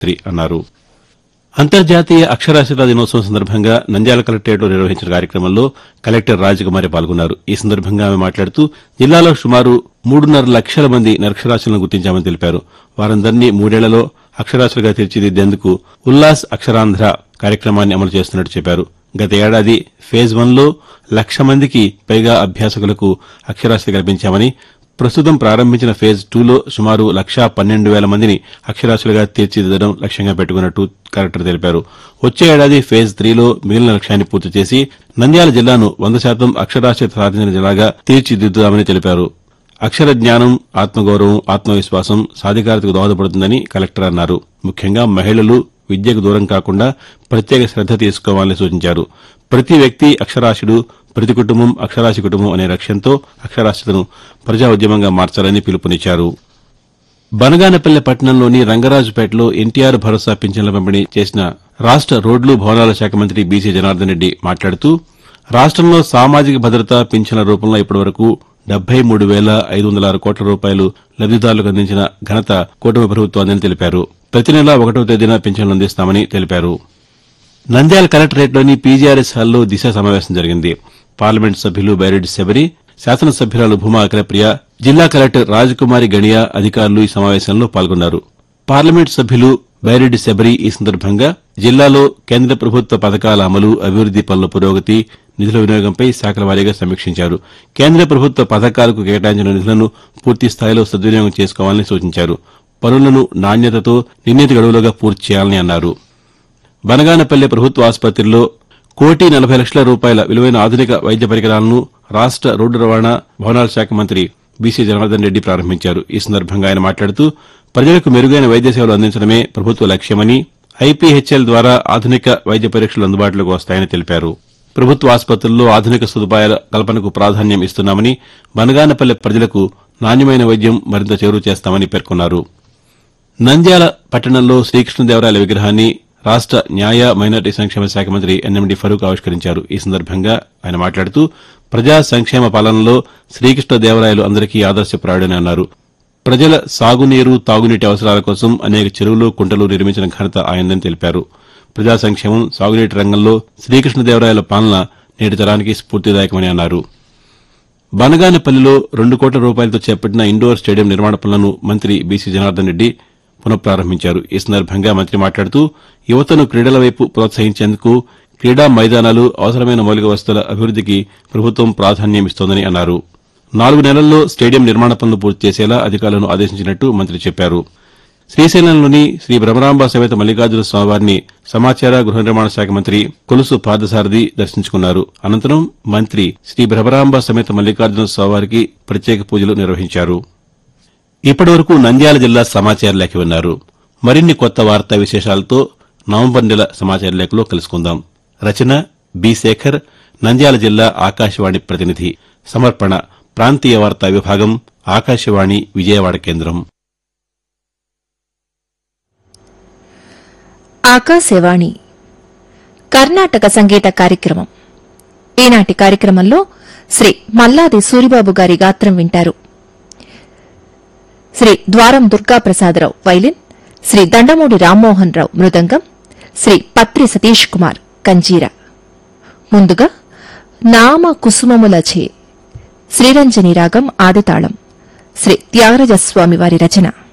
మంత్రి అన్నారు అంతర్జాతీయ అక్షరాస్యతా దినోత్సవం సందర్భంగా నంద్యాల కలెక్టరేట్లో నిర్వహించిన కార్యక్రమంలో కలెక్టర్ రాజకుమారి పాల్గొన్నారు ఈ సందర్భంగా ఆమె మాట్లాడుతూ జిల్లాలో సుమారు మూడున్నర లక్షల మంది నిరక్షరాస్యులను గుర్తించామని తెలిపారు వారందరినీ మూడేళ్లలో అక్షరాస్యులుగా తీర్చిదిద్దేందుకు ఉల్లాస్ అక్షరాంధ్ర కార్యక్రమాన్ని అమలు చేస్తున్నట్టు చెప్పారు గత ఏడాది ఫేజ్ వన్లో లక్ష మందికి పైగా అభ్యాసకులకు అక్షరాస్యత కల్పించామని ప్రస్తుతం ప్రారంభించిన ఫేజ్ టూలో సుమారు లక్షా పన్నెండు వేల మందిని అక్షరాస్యులుగా తీర్చిదిద్దడం లక్ష్యంగా పెట్టుకున్నట్టు కలెక్టర్ తెలిపారు వచ్చే ఏడాది ఫేజ్ త్రీలో మిగిలిన లక్ష్యాన్ని పూర్తి చేసి నంద్యాల జిల్లాను వంద శాతం అక్షరాస్యత సాధించిన జిల్లాగా తీర్చిదిద్దుదామని తెలిపారు అక్షర జ్ఞానం ఆత్మగౌరవం ఆత్మవిశ్వాసం సాధికారతకు దోహదపడుతుందని కలెక్టర్ అన్నారు ముఖ్యంగా మహిళలు విద్యకు దూరం కాకుండా ప్రత్యేక శ్రద్ద తీసుకోవాలని సూచించారు ప్రతి వ్యక్తి అక్షరాస్యుడు ప్రతి కుటుంబం అక్షరాస్య కుటుంబం అనే లక్ష్యంతో అక్షరాస్యతను ప్రజా ఉద్యమంగా మార్చాలని పిలుపునిచ్చారు బనగానపల్లె పట్టణంలోని రంగరాజుపేటలో ఎన్టీఆర్ భరోసా పింఛన్ల పంపిణీ చేసిన రాష్ట రోడ్లు భవనాల శాఖ మంత్రి బీసీ జనార్దన్ రెడ్డి మాట్లాడుతూ రాష్టంలో సామాజిక భద్రత పింఛన్ల రూపంలో ఇప్పటివరకు డెబ్బై మూడు వేల ఐదు వందల ఆరు కోట్ల రూపాయలు లబ్దిదారులకు అందించిన ఘనత కూటమి ప్రభుత్వాన్ని తెలిపారు ప్రతి నెలా ఒకటో తేదీన పింఛన్లు అందిస్తామని తెలిపారు నంద్యాల కలెక్టరేట్లోని పీజీఆర్ఎస్ హాల్లో దిశ సమావేశం జరిగింది పార్లమెంట్ సభ్యులు బైరెడ్డి శబరి శాసనసభ్యురాలు భూమా అఖిలప్రియ జిల్లా కలెక్టర్ రాజకుమారి గణియా అధికారులు ఈ సమావేశంలో పాల్గొన్నారు పార్లమెంట్ సభ్యులు బైరెడ్డి శబరి ఈ సందర్భంగా జిల్లాలో కేంద్ర ప్రభుత్వ పథకాల అమలు అభివృద్ది పనుల పురోగతి నిధుల వినియోగంపై శాఖల వారీగా సమీక్షించారు కేంద్ర ప్రభుత్వ పథకాలకు కేటాయించిన నిధులను పూర్తి స్థాయిలో సద్వినియోగం చేసుకోవాలని సూచించారు పనులను నాణ్యతతో నిర్ణీత గడువులుగా పూర్తి చేయాలని అన్నారు బనగానపల్లె ప్రభుత్వ ఆసుపత్రిలో కోటి నలభై లక్షల రూపాయల విలువైన ఆధునిక వైద్య పరికరాలను రాష్ట రోడ్డు రవాణా భవనాల శాఖ మంత్రి బీసీ జనార్దన్ రెడ్డి ప్రారంభించారు ఈ సందర్భంగా ఆయన మాట్లాడుతూ ప్రజలకు మెరుగైన వైద్య సేవలు అందించడమే ప్రభుత్వ లక్ష్యమని ఐపీహెచ్ఎల్ ద్వారా ఆధునిక వైద్య పరీక్షలు అందుబాటులోకి వస్తాయని తెలిపారు ప్రభుత్వ ఆసుపత్రుల్లో ఆధునిక సదుపాయాల కల్పనకు ప్రాధాన్యం ఇస్తున్నామని బనగానపల్లె ప్రజలకు నాణ్యమైన వైద్యం మరింత చేరువ చేస్తామని పేర్కొన్నారు నంద్యాల పట్టణంలో శ్రీకృష్ణదేవరాయల విగ్రహాన్ని రాష్ట న్యాయ మైనార్టీ సంక్షేమ శాఖ మంత్రి ఎన్ఎండి ఫరూక్ ఆవిష్కరించారు ఈ సందర్భంగా ఆయన మాట్లాడుతూ ప్రజా సంక్షేమ పాలనలో శ్రీకృష్ణదేవరాయలు అందరికీ ఆదర్శప్రాయుడని అన్నారు ప్రజల సాగునీరు తాగునీటి అవసరాల కోసం అనేక చెరువులు కుంటలు నిర్మించిన ఘనత ఆయనదని తెలిపారు ప్రజా సంక్షేమం సాగునీటి రంగంలో శ్రీకృష్ణదేవరాయల పాలన నేటి తరానికి స్ఫూర్తిదాయకమని అన్నారు బనగానపల్లిలో రెండు కోట్ల రూపాయలతో చేపట్టిన ఇండోర్ స్టేడియం నిర్మాణ పనులను మంత్రి బీసీ జనార్దన్ రెడ్డి పునఃప్రారంభించారు ఈ సందర్భంగా మంత్రి మాట్లాడుతూ యువతను క్రీడల వైపు ప్రోత్సహించేందుకు క్రీడా మైదానాలు అవసరమైన మౌలిక వసతుల అభివృద్దికి ప్రభుత్వం ప్రాధాన్యమిస్తోందని అన్నారు నాలుగు నెలల్లో స్టేడియం నిర్మాణ పనులు పూర్తి చేసేలా అధికారులను ఆదేశించినట్టు మంత్రి చెప్పారు శ్రీశైలంలోని శ్రీ భ్రమరాంబ సమేత మల్లికార్జున స్వామివారిని సమాచార గృహ నిర్మాణ శాఖ మంత్రి కొలుసు పార్థసారథి దర్శించుకున్నారు అనంతరం మంత్రి శ్రీ భ్రమరాంబ సమేత మల్లికార్జున స్వామివారికి ప్రత్యేక పూజలు నిర్వహించారు ఇప్పటివరకు నంద్యాల జిల్లా సమాచార లేఖ విన్నారు మరిన్ని కొత్త వార్తా విశేషాలతో నవంబర్ నెల సమాచార లేఖలో కలుసుకుందాం రచన బి శేఖర్ నంద్యాల జిల్లా ఆకాశవాణి ప్రతినిధి సమర్పణ ప్రాంతీయ వార్తా విభాగం ఆకాశవాణి విజయవాడ కేంద్రం ఆకాశవాణి కర్ణాటక సంగీత కార్యక్రమం ఈనాటి కార్యక్రమంలో శ్రీ మల్లాది సూరిబాబు గారి గాత్రం వింటారు శ్రీ ద్వారం దుర్గాప్రసాదరావు వైలిన్ శ్రీ దండమూడి రామ్మోహన్ రావు మృదంగం శ్రీ పత్రి సతీష్ కుమార్ కంజీర ముందుగా నామ కుసుమములచే శ్రీరంజని రాగం ఆదితాళం శ్రీ త్యాగరాజస్వామి వారి రచన